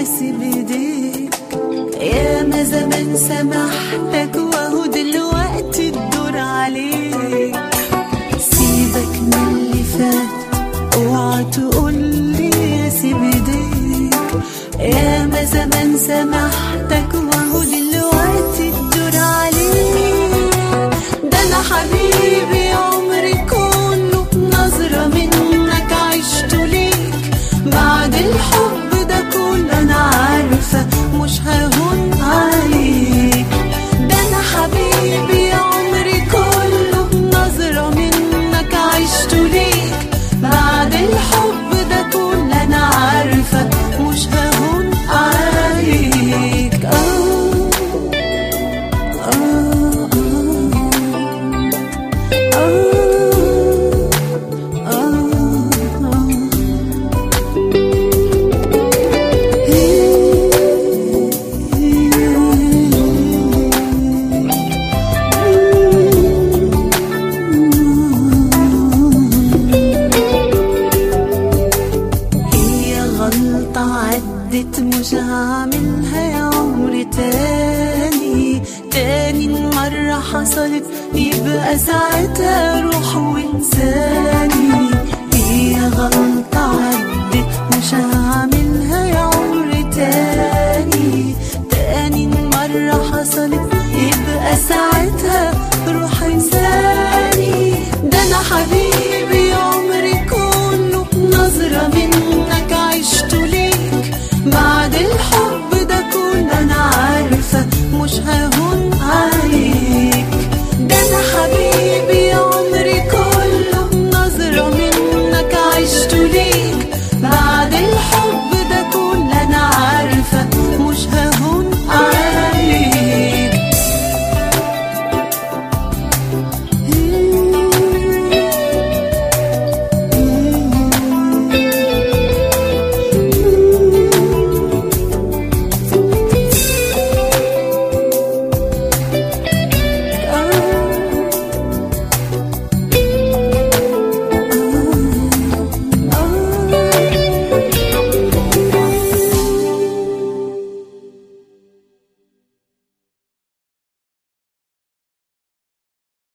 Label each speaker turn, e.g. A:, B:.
A: سيب ايديك يا ما زمان سامحتك وهو دلوقتي الدور عليك سيبك من اللي فات اوعى تقولي يا سيب ايديك يا ما زمان سامحتك وهو دلوقتي الدور عليك ده انا حبيبي عمري كله نظرة منك عشته ليك بعد الحب ده كله انا عارفة مش ههون عليك ده انا حبيبي عمري كله نظرة منك عشته ليك بعد الحب ده كله انا عارفة مش ههون عليك آه آه آه آه آه هي غلطة عدت مش هعملها يا عمري تاني تاني مرة حصلت يبقى ساعتها روح وانساني هي غلطة عدت مش هعملها